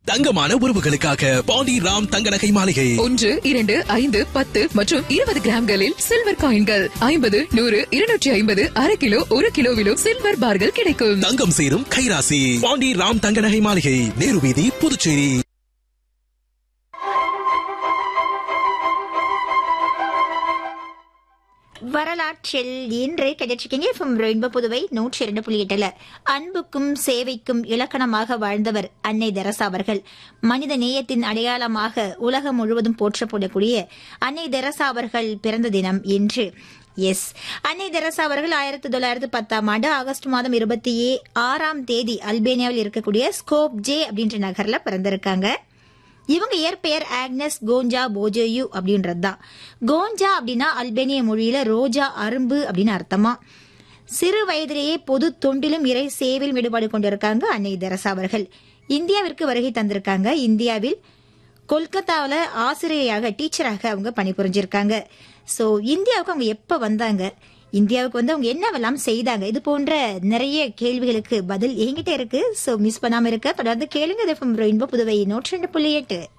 தங்கமான உறவுகளுக்காக பாண்டி ராம் தங்க நகை மாளிகை ஒன்று இரண்டு ஐந்து பத்து மற்றும் இருபது கிராம்களில் சில்வர் காயின்கள் ஐம்பது நூறு இருநூற்றி ஐம்பது அரை கிலோ ஒரு கிலோவிலும் சில்வர் பார்கள் கிடைக்கும் தங்கம் சேரும் கைராசி பாண்டி ராம் தங்க நகை மாளிகை நேரு வீதி புதுச்சேரி வரலாற்றில் இன்று கிடைச்சிருக்கீங்க எஃப்எம் ரெயின்போ புதுவை நூற்றி இரண்டு புள்ளி எட்டுல அன்புக்கும் சேவைக்கும் இலக்கணமாக வாழ்ந்தவர் அன்னை தெரசா அவர்கள் மனித நேயத்தின் அடையாளமாக உலகம் முழுவதும் போற்றப்படக்கூடிய அன்னை தெரசா அவர்கள் பிறந்த தினம் இன்று எஸ் அன்னை தெரசா அவர்கள் ஆயிரத்தி தொள்ளாயிரத்தி பத்தாம் ஆண்டு ஆகஸ்ட் மாதம் இருபத்தி ஆறாம் தேதி அல்பேனியாவில் இருக்கக்கூடிய ஸ்கோப் ஜே அப்படின்ற நகர்ல பிறந்திருக்காங்க இவங்க இயற்பெயர் ஆக்னஸ் கோஞ்சா போஜோயு அப்படின்றது தான் கோஞ்சா அப்படின்னா அல்பேனிய மொழியில ரோஜா அரும்பு அப்படின்னு அர்த்தமா சிறு வயதிலேயே பொது தொண்டிலும் இறை சேவையிலும் ஈடுபாடு கொண்டிருக்காங்க அன்னை தெரசா அவர்கள் இந்தியாவிற்கு வருகை தந்திருக்காங்க இந்தியாவில் கொல்கத்தாவில் ஆசிரியராக டீச்சராக அவங்க பணிபுரிஞ்சிருக்காங்க ஸோ இந்தியாவுக்கு அவங்க எப்போ வந்தாங்க இந்தியாவுக்கு வந்து அவங்க என்னவெல்லாம் செய்தாங்க இது போன்ற நிறைய கேள்விகளுக்கு பதில் என்கிட்ட இருக்கு ஸோ மிஸ் பண்ணாம இருக்க தொடர்ந்து கேளுங்க ரெயின்போ புதுவை நூற்றி ரெண்டு புள்ளி எட்டு